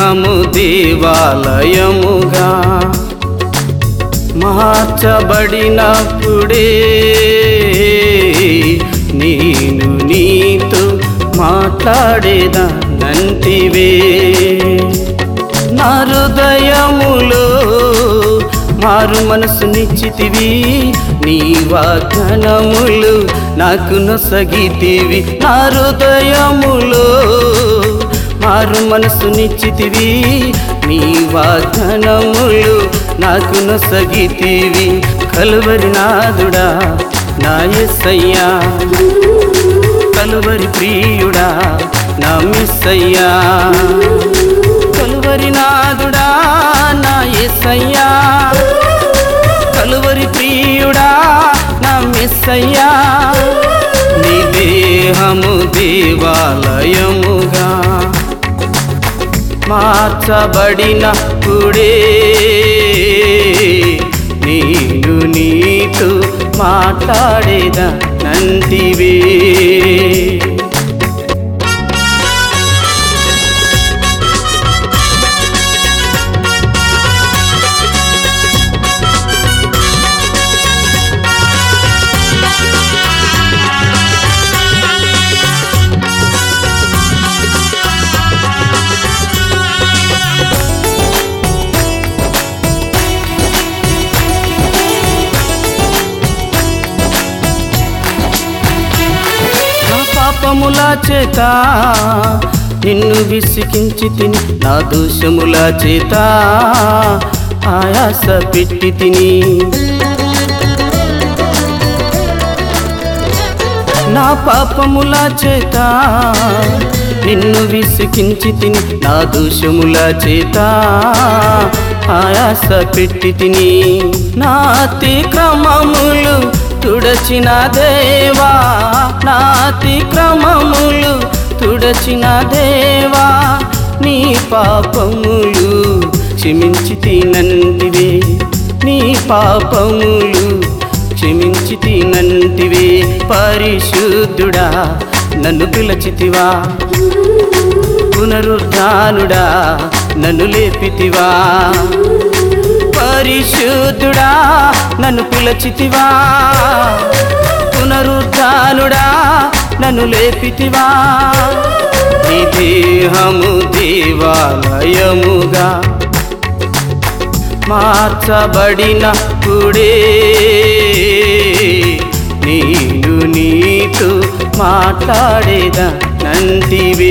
దేహము దేవాలయముగా మార్చబడినప్పుడే నేను నీతో మాట్లాడేదానంటివే నా హృదయములో మారు మనసు నిచ్చితివి నీ వాగ్దానములు నాకు నొసగితివి నా హృదయములో మారు మనసు నిచ్చితివి నీ వాగ్దానములు నాకు నొసగితివి కలువరి నాదుడా నా ఎస్సయ్యా కలువరి ప్రియుడా నా మిస్సయ్యా కలువరి నాదుడా నా ఎస్సయ్యా కలువరి ప్రియుడా నా మిస్సయ్యా నీ దేహము దేవాలయముగా మార్చబడినప్పుడే నేను నీతో మాట్లాడేదా నంటివే నా పాపముల చేత నిన్ను విసికించి తిని నా దోషముల చేత ఆయాస పెట్టి తిని నా పాపముల చేత నిన్ను విసికించి తిని నా దోషముల చేత ఆయాస పెట్టి తిని నా అతిక్రమములు తుడచిన దేవా నా అతిక్రమములు తుడచిన దేవా నీ పాపములు క్షమించి తినంటివే నీ పాపములు క్షమించి తినంటివే పరిశుద్ధుడా నన్ను పిలచితివా పునరుద్ధానుడా నన్ను లేపితివా పరిశుద్ధుడా నన్ను పిలచితివా పునరుద్ధానుడా నన్ను లేపితివా నీ దేహము దేవాలయముగా మార్చబడినప్పుడే నేను నీతో మాట్లాడేదా నంటివే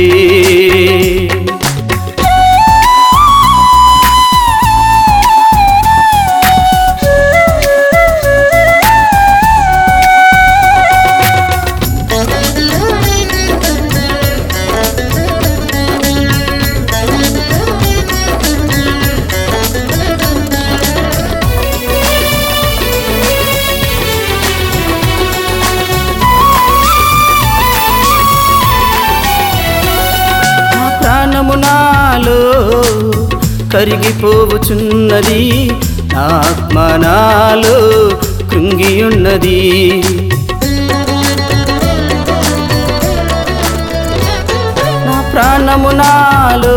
నా ప్రాణము నాలో కరిగిపోవచున్నది నా ఆత్మ నాలో కృంగియున్నది నా ప్రాణము నాలో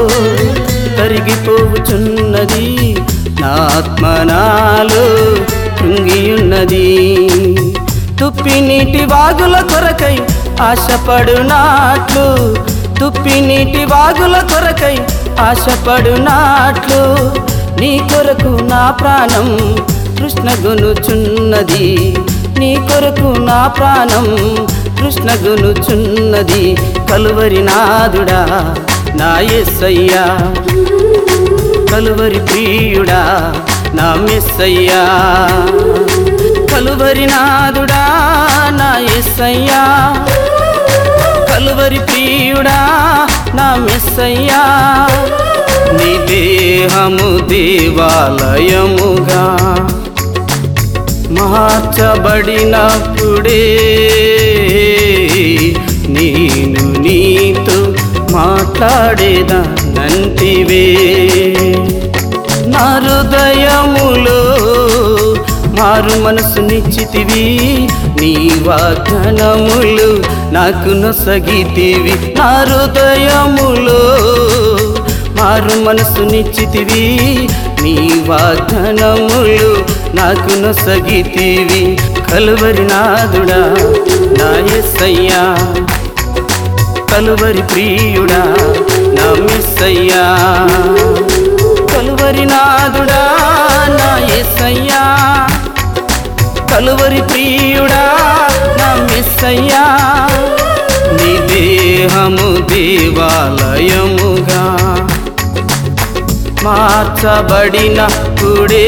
కరిగిపోవచున్నది నా ఆత్మ నాలో కృంగియున్నది తుప్పి నీటి వాగుల కొరకై ఆశపడునాట్లు తుప్పి నీటి వాగుల కొరకై ఆశపడునాట్లు నీ కొరకు నా ప్రాణం కృష్ణగునుచున్నది నీ కొరకు నా ప్రాణం కృష్ణగునుచున్నది కలువరి నాదుడా నా ఎస్సయ్యా కలువరి ప్రియుడా నా మెస్సయ్యా కలువరి నాదుడా నా ఎస్సయ్యా కలువరి ప్రియుడా నా మెస్సయ్యా నీ దేహము దేవాలయముగా మార్చబడినప్పుడే నేను నీతో మాట్లాడేదా నంటివే నా హృదయములో మారు మనసు నిచ్చితివి నీ వాగ్దానములు నాకు నొసగితివి నా హృదయములో మారు మనసునిచ్చితివి నీ వాగ్దానములు నాకు నొసగితివి కలువరి నాదుడా నా ఎస్సయ్యా కలువరి ప్రియుడా నా మిస్సయ్యా కలువరి నాదుడా నా ఎస్సయ్యా కలువరి ప్రియుడా నా మిస్సయ్యా నీ దేహము దేవాలయముగా మార్చబడినప్పుడే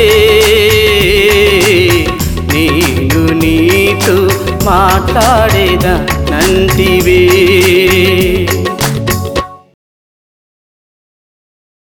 నేను నీతో మాట్లాడేదా నంటివే